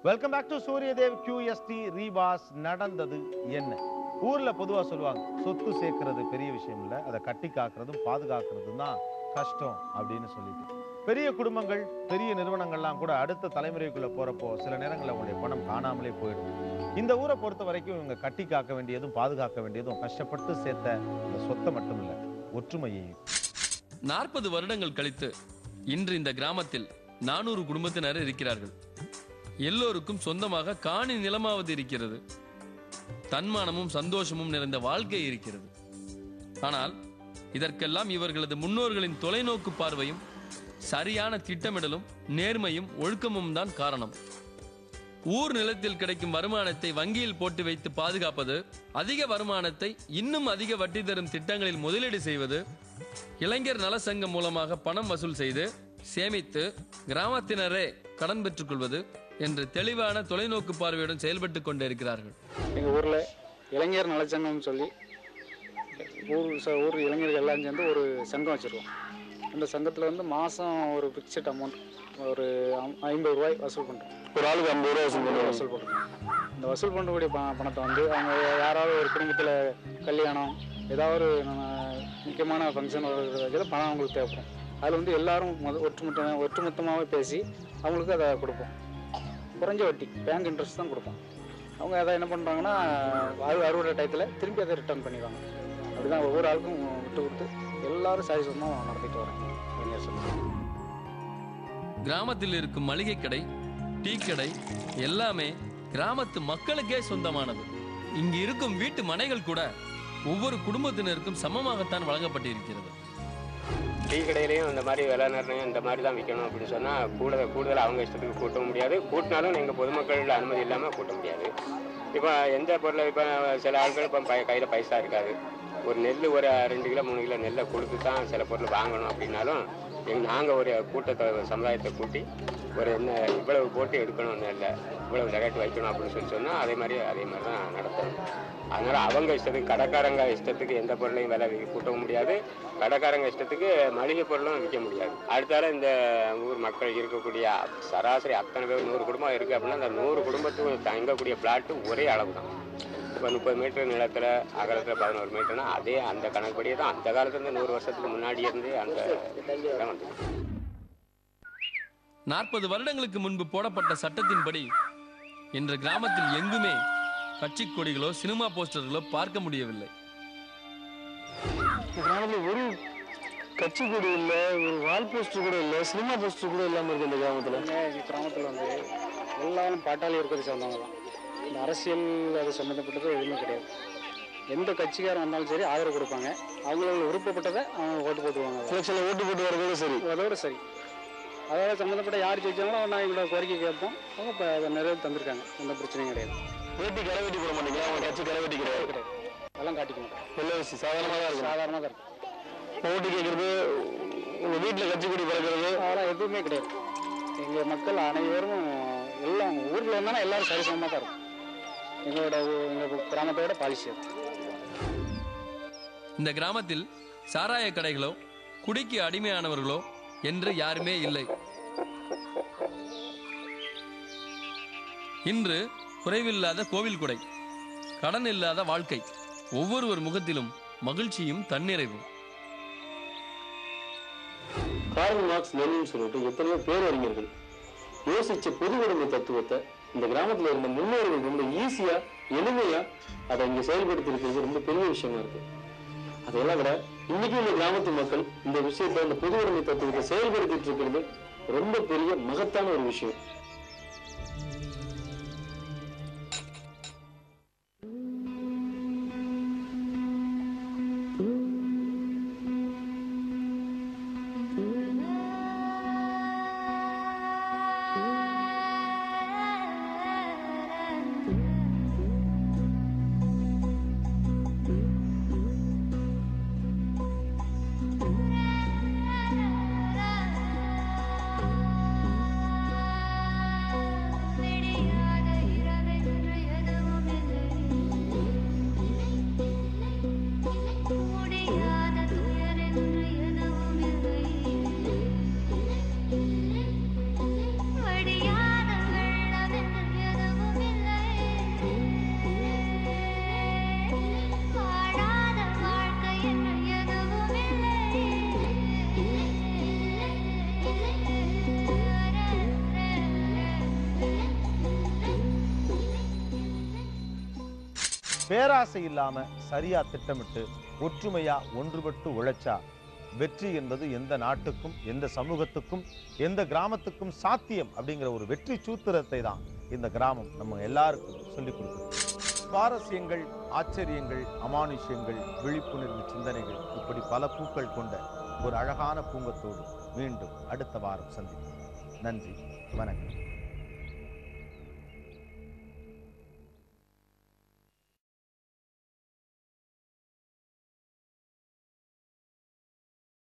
Welcome back to Suryadev QST ரீபாஸ் நடந்தது என்ன ஊர்ல பொதுவா சொல்லுவாங்க சொத்து சேர்க்கறது பெரிய விஷயம் இல்ல அதை கட்டி காக்கிறதும் பாதுகாக்கிறதும் தான் கஷ்டம் அப்படின்னு சொல்லிட்டு பெரிய குடும்பங்கள் பெரிய நிறுவனங்கள்லாம் கூட அடுத்த தலைமுறைக்குள்ள போறப்போ சில நேரங்களில் அவங்களுடைய பணம் காணாமலே போயிடும் இந்த ஊரை பொறுத்த வரைக்கும் இவங்க கட்டி காக்க வேண்டியதும் பாதுகாக்க வேண்டியதும் கஷ்டப்பட்டு சேர்த்த இந்த சொத்தை மட்டும் இல்ல ஒற்றுமையையும் நாற்பது வருடங்கள் கழித்து இன்று இந்த கிராமத்தில் நானூறு குடும்பத்தினர் இருக்கிறார்கள் எல்லோருக்கும் சொந்தமாக காணி நிலமாவது இருக்கிறது தன்மானமும் சந்தோஷமும் நிறைந்த வாழ்க்கை இருக்கிறது ஆனால் இதற்கெல்லாம் இவர்களது முன்னோர்களின் தொலைநோக்கு பார்வையும் சரியான திட்டமிடலும் நேர்மையும் ஒழுக்கமும் தான் காரணம் ஊர் நிலத்தில் கிடைக்கும் வருமானத்தை வங்கியில் போட்டு வைத்து பாதுகாப்பது அதிக வருமானத்தை இன்னும் அதிக வட்டி தரும் திட்டங்களில் முதலீடு செய்வது இளைஞர் நல சங்கம் மூலமாக பணம் வசூல் செய்து சேமித்து கிராமத்தினரே கடன் பெற்றுக் கொள்வது என்று தெளிவான தொலைநோக்கு பார்வையுடன் செயல்பட்டு கொண்டிருக்கிறார்கள் எங்கள் ஊரில் இளைஞர் நலச்சங்கம்னு சொல்லி ஊர் ச- ஊர் இளைஞர்கள் எல்லாம் சேர்ந்து ஒரு சங்கம் வச்சுருக்கோம் அந்த சங்கத்தில் வந்து மாதம் ஒரு ஃபிக்ஸட் அமௌண்ட் ஒரு ஐம்- ஐம்பது ரூபாய் வசூல் பண்ணுறோம் ஒரு ஆளுக்கு ஐம்பது ரூபா வசூல் பண்ணுவாங்க வசூல் பண்ணுறோம் இந்த வசூல் பண்ணக்கூடிய ப பணத்தை வந்து அவங்க யாராவது ஒரு குடும்பத்தில் கல்யாணம் ஏதாவது ஒரு நம்ம முக்கியமான ஃபங்க்ஷன் வகையில் பணம் அவங்களுக்கு தேவைப்படும் அதில் வந்து எல்லாரும் மொத ஒட்டுமொத்த ஒட்டுமொத்தமாகவே பேசி அவங்களுக்கு அதை கொடுப்போம் குறைஞ்ச வட்டி பேங்க் இன்ட்ரெஸ்ட் தான் கொடுப்போம் அவங்க அதை என்ன பண்ணுறாங்கன்னா அறு அறுவடை டயத்தில் திருப்பி அதை ரிட்டர்ன் பண்ணிடுவாங்க அப்படி தான் ஒவ்வொரு ஆளுக்கும் விட்டு கொடுத்து எல்லாரும் சாய் சொந்தமாக நடத்திட்டு வராங்க இளைஞர் சங்கம். கிராமத்தில் இருக்கும் மளிகை கடை டீ கடை எல்லாமே கிராமத்து மக்களுக்கே சொந்தமானது இங்கு இருக்கும் வீட்டு மனைகள் கூட ஒவ்வொரு குடும்பத்தினருக்கும் சமமாகத்தான் வழங்கப்பட்டிருக்கிறது டீ கடையிலையும் இந்த மாதிரி விலை நிர்ணயம் இந்த மாதிரி தான் விற்கணும் அப்படின்னு சொன்னால் கூடுதல் கூடுதல் அவங்க இஷ்டத்துக்கு கூட்ட முடியாது கூட்டினாலும் எங்கள் பொதுமக்களோட அனுமதி இல்லாமல் கூட்ட முடியாது இப்போ எந்த பொருளை இப்போ சில ஆட்கள் இப்போ ப கையில் பைசா இருக்காது ஒரு நெல் ஒரு ரெண்டு கிலோ மூணு கிலோ நெல்லை கொடுத்து தான் சில பொருள் வாங்கணும் அப்படின்னாலும் எங் நாங்கள் ஒரு கூட்டத்தை சமுதாயத்தை கூட்டி ஒரு என்ன இவ்வளவு போட்டு எடுக்கணும் நெல்லை இவ்வளவு ரேட் வைக்கணும் அப்படின்னு சொல்லி சொன்னால் அதே மாதிரி அதே மாதிரி தான் நடத்தணும் அதனால் அவங்க இஷ்டத்துக்கு கடைக்காரங்க இஷ்டத்துக்கு எந்த பொருளையும் விலை வி- கூட்டவும் முடியாது கடைக்காரங்க இஷ்டத்துக்கு மளிகை பொருளும் விற்க முடியாது அடுத்தால இந்த ஊர் மக்கள் இருக்கக்கூடிய சராசரி அத்தனை பேர் நூறு குடும்பம் இருக்குது அப்படின்னா அந்த நூறு குடும்பத்துக்கு தங்கக்கூடிய பிளாட்டு ஒரே அளவு தான் இப்போ முப்பது மீட்டர் நிலத்தில் அகலத்தில் பதினோரு மீட்டர்னா அதே அந்த கணக்குப்படியே தான் அந்த காலத்துலேருந்து நூறு வருஷத்துக்கு முன்னாடி இருந்து அந்த இடம் வந்து நாற்பது வருடங்களுக்கு முன்பு போடப்பட்ட சட்டத்தின்படி இன்று கிராமத்தில் எங்குமே கட்சி கொடிகளோ சினிமா போஸ்டர்களோ பார்க்க முடியவில்லை இந்த கிராமத்தில் ஒரு கட்சி கொடி இல்லை ஒரு வால் போஸ்டர் கூட இல்லை சினிமா போஸ்டர் கூட இல்லாமல் இருக்கு இந்த கிராமத்தில் எங்கள் கிராமத்தில் வந்து எல்லாரும் பாட்டாளி இருக்கிறது சொந்தவங்க தான் இந்த அரசியல் அது சம்மந்தப்பட்டது எதுவுமே கிடையாது எந்த கட்சிக்காரன் வந்தாலும் சரி ஆதரவு கொடுப்பாங்க அவங்களோட விருப்பப்பட்டதை அவங்க ஓட்டு போட்டுருவாங்க எலெக்ஷனில் ஓட்டு போட்டு வரதோட சரி அதோட சரி அதோட சம்மந்தப்பட்ட யார் ஜெயிச்சாங்களோ நான் எங்களோட கோரிக்கை கேட்போம் அவங்க இப்போ அதை நிறைய தந்திருக்காங்க எந்த பிரச்சனையும் கிடையாது ஓட்டு களை வெட்டி போட மாட்டீங்களா அவங்க கட்சி களை வெட்டி கிடையாது கிடையாது அதெல்லாம் காட்டிக்க மாட்டோம் நல்ல விஷயம் சாதாரணமாக தான் இருக்கும் சாதாரணமாக தான் இருக்கும் ஓட்டு கேட்கறது உங்கள் வீட்டில் கட்சி கொடி பறக்கிறது அதெல்லாம் எதுவுமே கிடையாது எங்கள் மக்கள் அனைவரும் எல்லாம் ஊரில் வந்தாலும் எல்லாரும் சரிசமமாக தான் இருக்கும் எங்களோட ஊ- எங்கள் கிராமத்தோட பாலிசி அது இந்த கிராமத்தில் சாராய கடைகளோ குடிக்கு அடிமையானவர்களோ என்று யாருமே இல்லை இன்று குறைவில்லாத கோவில் குடை கடன் இல்லாத வாழ்க்கை ஒவ்வொருவர் முகத்திலும் மகிழ்ச்சியும் தன்னிறைவும் கார்ல் மார்க்ஸ் லெனின் சொல்லிட்டு எத்தனையோ பேரறிஞர்கள் யோசிச்ச பொது உடைமை தத்துவத்தை இந்த கிராமத்துல இருந்த முன்னோர்கள் ரொம்ப ஈஸியா எளிமையா அதை இங்க செயல்படுத்தி இருக்கிறது ரொம்ப பெரிய விஷயமா இருக்கு அதையெல்லாம் விட இன்னைக்கு இந்த கிராமத்து மக்கள் இந்த விஷயத்தை இந்த பொது உடைமை தத்துவத்தை செயல்படுத்திட்டு இருக்கிறது ரொம்ப பெரிய மகத்தான ஒரு விஷயம் Thank பேராசை இல்லாம சரியா திட்டமிட்டு ஒற்றுமையா ஒன்றுபட்டு உழைச்சா வெற்றி என்பது எந்த நாட்டுக்கும் எந்த சமூகத்துக்கும் எந்த கிராமத்துக்கும் சாத்தியம் அப்படிங்கிற ஒரு வெற்றி சூத்திரத்தை தான் இந்த கிராமம் நம்ம எல்லாருக்கும் சொல்லிக் கொடுக்குது சுவாரஸ்யங்கள் ஆச்சரியங்கள் அமானுஷ்யங்கள் விழிப்புணர்வு சிந்தனைகள் இப்படி பல பூக்கள் கொண்ட ஒரு அழகான பூங்கத்தோடு மீண்டும் அடுத்த வாரம் சந்திப்போம் நன்றி வணக்கம்